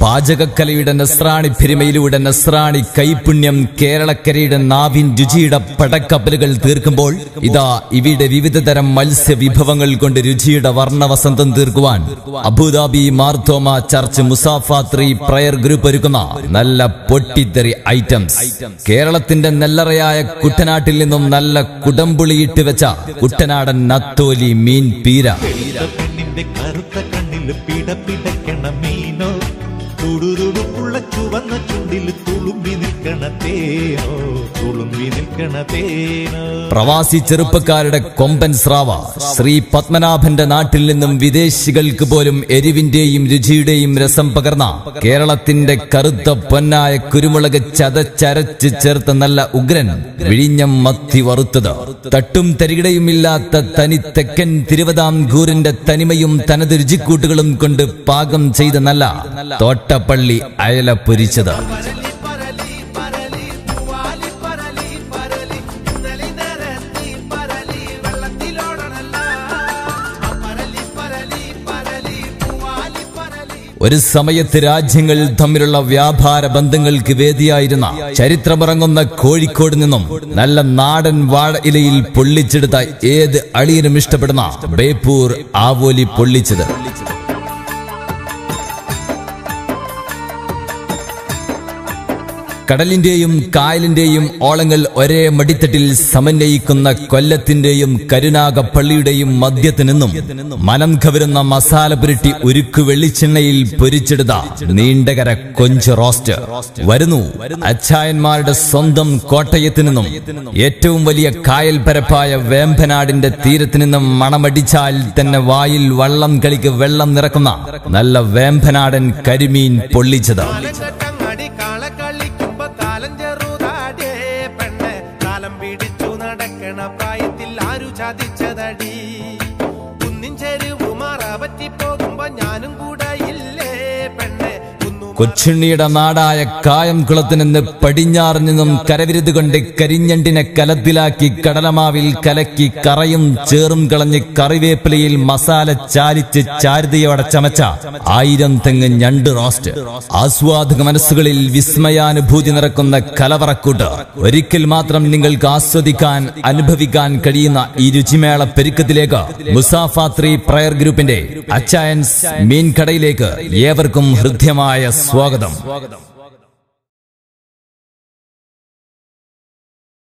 പാചകക്കലയുടെ നസ്രാണി പെരുമയിലൂടെ നസ്രാണി കൈപുണ്യം കേരളക്കരയുടെ നാവിൻ രുചിയുടെ പടക്കപ്പലുകൾ തീർക്കുമ്പോൾ ഇതാ ഇവിടെ വിവിധ തരം മത്സ്യ വിഭവങ്ങൾ കൊണ്ട് രുചിയുടെ വർണ്ണവസന്തം തീർക്കുവാൻ അബുദാബി മാർത്തോമ ചർച്ച് മുസാഫാത്രി പ്രയർ ഗ്രൂപ്പ് ഒരുക്കുന്ന നല്ല പൊട്ടിത്തെറി ഐറ്റംസ് കേരളത്തിന്റെ നെല്ലറയായ കുട്ടനാട്ടിൽ നിന്നും നല്ല കുടംപുളിയിട്ട് വെച്ച കുട്ടനാടൻ നത്തോലി മീൻ പീര വെളുത്ത പെണ്ണിന്റെ കറുത്ത കണ്ണില് പിട പിടക്കണ മീനോ തുടുതുടുപ്പുള്ള ചുവന്ന ചുണ്ടിൽ തുളുമ്പി നിൽക്കണ തേനോ തുളുമ്പി നിൽക്കണ തേനോ പ്രവാസി ചെറുപ്പക്കാരുടെ കൊമ്പൻ സ്രാവ ശ്രീ പത്മനാഭന്റെ നാട്ടിൽ നിന്നും വിദേശികൾക്ക് പോലും എരിവിന്റെയും രുചിയുടെയും രസം പകർന്ന കേരളത്തിന്റെ കറുത്ത പൊന്നായ കുരുമുളക് ചതച്ചരച്ച് ചേർത്ത നല്ല ഉഗ്രൻ വിഴിഞ്ഞം മത്തി വറുത്തത് തട്ടും തരികിടയും ഇല്ലാത്ത തനി തെക്കൻ തിരുവിതാംകൂറിന്റെ തനിമയും തനത് രുചിക്കൂട്ടുകളും കൊണ്ട് പാകം ചെയ്ത നല്ല തോട്ടപ്പള്ളി അയല പൊരിച്ചത് പരലി പരലി പരലി പൂവാലി പരലി പരലി ഇന്നലെ നിരത്തി പരലി വെള്ളത്തിലോടണല്ല പരലി പരലി പരലി പൂവാലി പരലി ഒരു സമയത്ത് രാജ്യങ്ങൾ തമ്മിലുള്ള വ്യാപാര ബന്ധങ്ങൾക്ക് വേദിയായിരുന്ന ചരിത്രമിറങ്ങുന്ന കോഴിക്കോട് നിന്നും നല്ല നാടൻ വാഴ ഇലയിൽ പൊള്ളിച്ചെടുത്ത ഏത് അളിയനും ഇഷ്ടപ്പെടുന്ന ബേപ്പൂർ ആവോലി പൊള്ളിച്ചത് കടലിന്റെയും കായലിന്റെയും ഓളങ്ങൾ ഒരേ മടിത്തട്ടിൽ സമന്വയിക്കുന്ന കൊല്ലത്തിന്റെയും കരുനാഗപ്പള്ളിയുടെയും മദ്യത്ത് നിന്നും മനം കവരുന്ന മസാല പുരട്ടി ഉരുക്കു വെളിച്ചെണ്ണയിൽ പൊരിച്ചെടുത്ത നീണ്ടകര കൊഞ്ച് റോസ്റ്റ് വരുന്നു അച്ചായന്മാരുടെ സ്വന്തം കോട്ടയത്ത് നിന്നും ഏറ്റവും വലിയ കായൽ പരപ്പായ വേമ്പനാടിന്റെ തീരത്ത് നിന്നും മണമടിച്ചാൽ തന്നെ വായിൽ വള്ളം കളിക്ക് വെള്ളം നിറക്കുന്ന നല്ല വേമ്പനാടൻ കരിമീൻ പൊള്ളിച്ചത് കാലഞ്ചട്ടങ്ങടി കാള കളിക്കുമ്പോ കാലം ചെറുതാടേ പെണ്ണെ കാലം പിടിച്ചു നടക്കണ പ്രായത്തിൽ ആരു ചതിച്ചതടി കുന്നിൻ ചെരുവുമാറ പറ്റി പോകുമ്പോ ഞാനും കൂടെ ഇല്ലേ പെണ്ണെ കുന്നു കൊച്ചുണ്ണിയുടെ നാടായ കായംകുളത്ത് നിന്ന് പടിഞ്ഞാറ് നിന്നും കരവിരുത് കൊണ്ട് കരിഞ്ഞണ്ടിനെ കലത്തിലാക്കി കടലമാവിൽ കലക്കി കറയും ചേറും കളഞ്ഞ് കറിവേപ്പിലയിൽ മസാല ചാലിച്ച് ചാരുതയോടെ ചമച്ച ആയിരം തെങ്ങ് ഞണ്ട് റോസ്റ്റ് ആസ്വാദക മനസ്സുകളിൽ വിസ്മയാനുഭൂതി നിറക്കുന്ന കലവറക്കൂട്ട് ഒരിക്കൽ മാത്രം നിങ്ങൾക്ക് ആസ്വദിക്കാൻ അനുഭവിക്കാൻ കഴിയുന്ന ഈ രുചിമേള പെരുക്കത്തിലേക്ക് മുസാഫാത്രി പ്രയർ ഗ്രൂപ്പിന്റെ അച്ചായൻസ് മീൻ കടയിലേക്ക് ഏവർക്കും ഹൃദ്യമായ സ്വാഗതം